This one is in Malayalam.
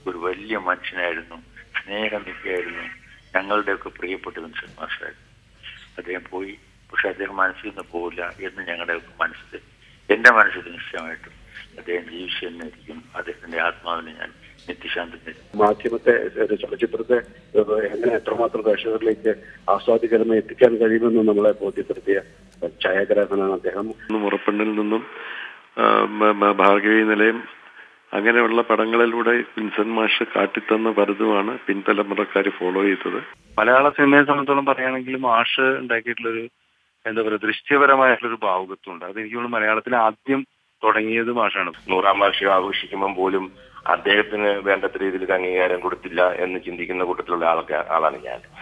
ഒരു വലിയ മനുഷ്യനായിരുന്നു സ്നേഹനിധിയായിരുന്നു ഞങ്ങളുടെയൊക്കെ പ്രിയപ്പെട്ട വിൻസെന്റ് മാസ്റ്ററായിരുന്നു അദ്ദേഹം പോയി പക്ഷെ അദ്ദേഹം മനസ്സിൽ നിന്ന് പോകില്ല എന്ന് ഞങ്ങളുടെ മനസ്സിൽ എന്റെ മനസ്സിൽ നിശ്ചയമായിട്ടും അദ്ദേഹം ജീവിച്ചു തന്നെയായിരിക്കും അദ്ദേഹത്തിന്റെ ആത്മാവിനെ ഞാൻ നിത്യശാന്തി തരും മാധ്യമത്തെ ഒരു ചലച്ചിത്രത്തെ ഏഹ്, എങ്ങനെ എത്രമാത്രം പ്രേക്ഷകരിലേക്ക് ആസ്വാദികരമായി എത്തിക്കാൻ കഴിയുമെന്ന് നമ്മളെ ബോധ്യപ്പെടുത്തിയ ഛായാഗ്രാഹകനാണ് അദ്ദേഹം മുറപ്പെണ്ണിൽ നിന്നും ആ, മ- മ- ഭാർഗവി നിലയം അങ്ങനെയുള്ള പടങ്ങളിലൂടെ വിൻസെന്റ് മാഷ് കാട്ടിത്തന്ന പലതുമാണ് പിൻതലമുറക്കാർ ഫോളോ ചെയ്തത് മലയാള സിനിമയെ സംബന്ധിച്ചോളം പറയുകയാണെങ്കിൽ മാഷ് ഉണ്ടാക്കിയിട്ടുള്ളൊരു എന്താ പറയുക ദൃശ്യപരമായിട്ടുള്ളൊരു ഭാവുകത്വമുണ്ട് അത് എനിക്ക് തോന്നുന്നു മലയാളത്തിൽ ആദ്യം തുടങ്ങിയത് മാഷാണ് നൂറാം വാർഷികം ആഘോഷിക്കുമ്പോൾ പോലും അദ്ദേഹത്തിന് വേണ്ടത്ര രീതിയിൽ അംഗീകാരം കൊടുത്തില്ല എന്ന് ചിന്തിക്കുന്ന കൂട്ടത്തിലുള്ള ആളൊക്കെ ആളാണ് ഞാൻ